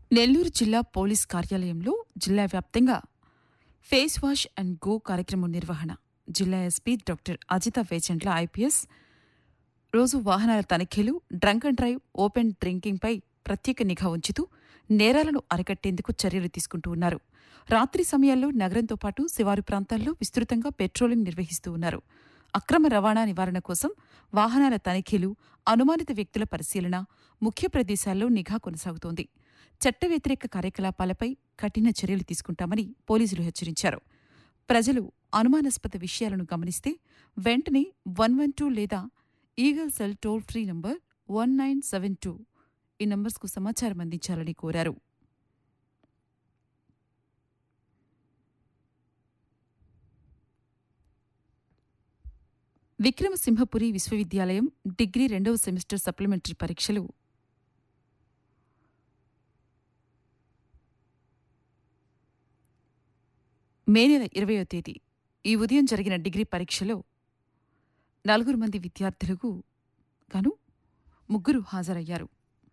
నెల్లూరు జిల్లా పోలీస్ కార్యాలయంలో జిల్లా వ్యాప్తంగా ఫేస్ వాష్ అండ్ గో కార్యక్రమం నిర్వహణ జిల్లా SP doctor Ajitha Vechantla IPS రోజు వాహనాల తనిఖీలు డ్రంక్ అండ్ డ్రైవ్ ఓపెన్ డ్రింకింగ్పై ప్రత్యేక నిఘా ఉంచుతూ నేరాలను అరికట్టేందుకు చర్యలు తీసుకుంటూ ఉన్నారు రాత్రి సమయాల్లో నగరంతో పాటు శివారు ప్రాంతాల్లో విస్తృతంగా పెట్రోలింగ్ నిర్వహిస్తూ ఉన్నారు అక్రమ రవాణా నివారణ కోసం వాహనాల తనిఖీలు అనుమానిత వ్యక్తుల పరిశీలన ముఖ్య ప్రదేశాల్లో నిఘా కొనసాగుతోంది చట్ట వ్యతిరేక కార్యకలాపాలపై కఠిన చర్యలు తీసుకుంటామని పోలీసులు హెచ్చరించారు ప్రజలు అనుమానాస్పద విషయాలను గమనిస్తే వెంటనే వన్ వన్ టూ లేదా eagle cell toll free number one nine seven two ఈ నంబర్స్కు సమాచారం అందించాలని కోరారు విక్రమసింహపురి విశ్వవిద్యాలయం డిగ్రీ రెండవ సెమిస్టర్ సప్లిమెంటరీ పరీక్షలు మే నెల ఇరవయో తేదీ ఈ ఉదయం జరిగిన డిగ్రీ పరీక్షలో నలుగురు మంది విద్యార్థులకు గాను ముగ్గురు హాజరయ్యారు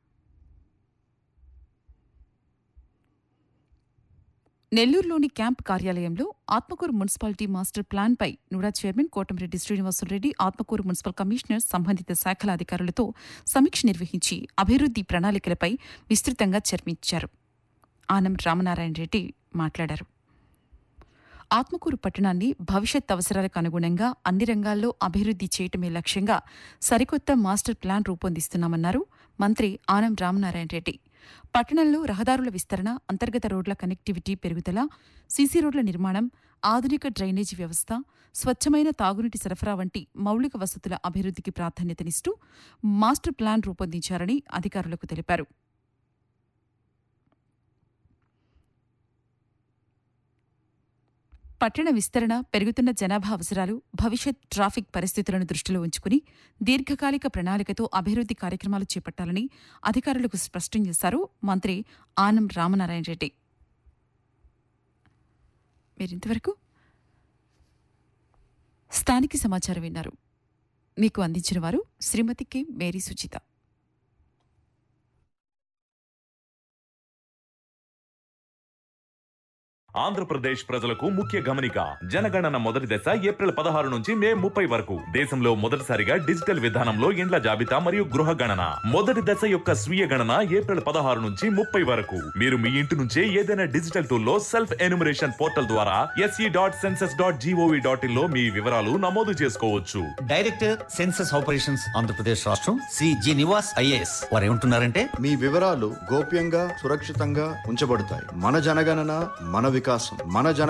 నెల్లూరులోని క్యాంప్ కార్యాలయంలో ఆత్మకూరు మున్సిపాలిటీ మాస్టర్ ప్లాన్పై NUDA chairman Kotamreddy Srinivasareddy Atmakur municipal commissioner సంబంధిత శాఖల అధికారులతో సమీక్ష నిర్వహించి అభివృద్ధి ప్రణాళికలపై విస్తృతంగా చర్చించారు ఆనం రామనారాయణ రెడ్డి మాట్లాడారు ఆత్మకూరు పట్టణాన్ని భవిష్యత్ అవసరాలకు అనుగుణంగా అన్ని రంగాల్లో అభివృద్ధి చేయటమే లక్ష్యంగా సరికొత్త మాస్టర్ ప్లాన్ రూపొందిస్తున్నామన్నారు మంత్రి ఆనం రామనారాయణ రెడ్డి పట్టణంలో రహదారుల విస్తరణ అంతర్గత రోడ్ల కనెక్టివిటీ పెరుగుదల సీసీ రోడ్ల నిర్మాణం ఆధునిక డ్రైనేజీ వ్యవస్థ స్వచ్ఛమైన తాగునీటి సరఫరా వంటి మౌలిక వసతుల అభివృద్ధికి ప్రాధాన్యతనిస్తూ మాస్టర్ ప్లాన్ రూపొందించారని అధికారులకు తెలిపారు పట్టణ విస్తరణ పెరుగుతున్న జనాభా అవసరాలు భవిష్యత్ ట్రాఫిక్ పరిస్థితులను దృష్టిలో ఉంచుకుని దీర్ఘకాలిక ప్రణాళికతో అభివృద్ధి కార్యక్రమాలు చేపట్టాలని అధికారులకు స్పష్టం చేశారు మంత్రి ఆనం రామనారాయణ రెడ్డి మీరింతవరకు స్థానిక సమాచారం విన్నారు మీకు అందించిన వారు శ్రీమతి కె మేరీ సుచిత ఆంధ్రప్రదేశ్ ప్రజలకు ముఖ్య గమనిక జనగణన మొదటి దశ ఏప్రిల్ పదహారు నుంచి మే ముప్పై వరకు దేశంలో మొదటిసారిగా డిజిటల్ విధానంలో ఇండ్ల జాబితా మరియు గృహ గణన మొదటి దశ యొక్క స్వీయ గణన ఏప్రిల్ పదహారు నుంచి ముప్పై వరకు మీరు మీ ఇంటి నుంచే ఏదైనా డిజిటల్ టూల్లో సెల్ఫ్ ఎన్యూమరేషన్ పోర్టల్ ద్వారా SE dot census dot GOV dot in లో మీ వివరాలు నమోదు చేసుకోవచ్చు డైరెక్టర్ సెన్సస్ ఆపరేషన్స్ ఆంధ్రప్రదేశ్ రాష్ట్రం సి జి నివాస్ ఐఏఎస్ వారు ఏమంటున్నారంటే మీ వివరాలు గోప్యంగా సురక్షితంగా ఉంచబడతాయి మన జనగణన మన వికాసం మన జన